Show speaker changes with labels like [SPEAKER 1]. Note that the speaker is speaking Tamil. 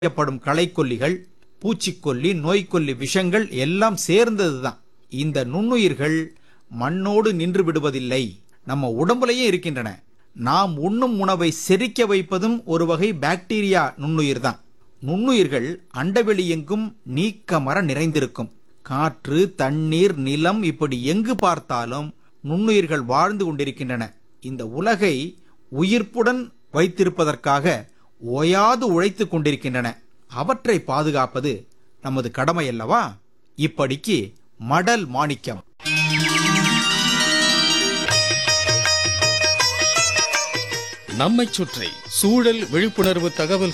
[SPEAKER 1] செய்யப்படும் களைக்கொல்லிகள் பூச்சிக்கொல்லி நோய்க்கொல்லி விஷங்கள் எல்லாம் சேர்ந்ததுதான் இந்த நுண்ணுயிர்கள் மண்ணோடு நின்று விடுவதில்லை நம்ம உடம்புலயே இருக்கின்றன நாம் உண்ணும் உணவை செரிக்க வைப்பதும் ஒரு வகை பாக்டீரியா நுண்ணுயிர் தான் நுண்ணுயிர்கள் அண்டவெளி எங்கும் நீக்கமர நிறைந்திருக்கும் காற்று தண்ணீர் நிலம் இப்படி எங்கு பார்த்தாலும் நுண்ணுயிர்கள் வாழ்ந்து கொண்டிருக்கின்றன இந்த உலகை உயிர்ப்புடன் வைத்திருப்பதற்காக ஓயாது உழைத்துக் கொண்டிருக்கின்றன அவற்றை பாதுகாப்பது நமது கடமை அல்லவா இப்படிக்கு மடல் மாணிக்கம்
[SPEAKER 2] நம்மைச் சுற்றி சூழல் விழிப்புணர்வு தகவல்